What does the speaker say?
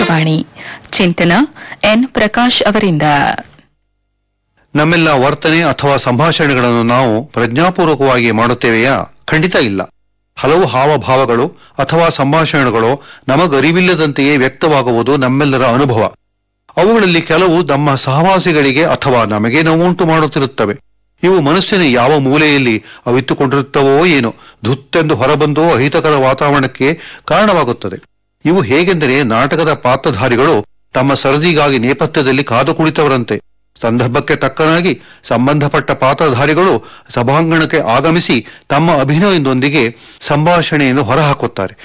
ಆಕಾಶವಾಣಿ ಚಿಂತನ ಎನ್ ಪ್ರಕಾಶ್ ಅವರಿಂದ ನಮ್ಮೆಲ್ಲ ವರ್ತನೆ ಅಥವಾ ಸಂಭಾಷಣೆಗಳನ್ನು ನಾವು ಪ್ರಜ್ಞಾಪೂರ್ವಕವಾಗಿ ಮಾಡುತ್ತೇವೆಯಾ ಖಂಡಿತ ಇಲ್ಲ ಹಲವು ಹಾವಭಾವಗಳು ಅಥವಾ ಸಂಭಾಷಣೆಗಳು ನಮಗರಿವಿಲ್ಲದಂತೆಯೇ ವ್ಯಕ್ತವಾಗುವುದು ನಮ್ಮೆಲ್ಲರ ಅನುಭವ ಅವುಗಳಲ್ಲಿ ಕೆಲವು ನಮ್ಮ ಸಹವಾಸಿಗಳಿಗೆ ಅಥವಾ ನಮಗೆ ನೋವುಂಟು ಮಾಡುತ್ತಿರುತ್ತವೆ ಇವು ಮನಸ್ಸಿನ ಯಾವ ಮೂಲೆಯಲ್ಲಿ ಅವಿತ್ತುಕೊಂಡಿರುತ್ತವೋ ಏನೋ ಧುತ್ತೆಂದು ಹೊರಬಂದು ಅಹಿತಕರ ವಾತಾವರಣಕ್ಕೆ ಕಾರಣವಾಗುತ್ತದೆ ಇವು ಹೇಗೆಂದರೆ ನಾಟಕದ ಪಾತ್ರಧಾರಿಗಳು ತಮ್ಮ ಸರದಿಗಾಗಿ ನೇಪಥ್ಯದಲ್ಲಿ ಕಾದು ಕುಳಿತವರಂತೆ ಸಂದರ್ಭಕ್ಕೆ ತಕ್ಕನಾಗಿ ಸಂಬಂಧಪಟ್ಟ ಪಾತ್ರಧಾರಿಗಳು ಸಭಾಂಗಣಕ್ಕೆ ಆಗಮಿಸಿ ತಮ್ಮ ಅಭಿನಯದೊಂದಿಗೆ ಸಂಭಾಷಣೆಯನ್ನು ಹೊರಹಾಕುತ್ತಾರೆ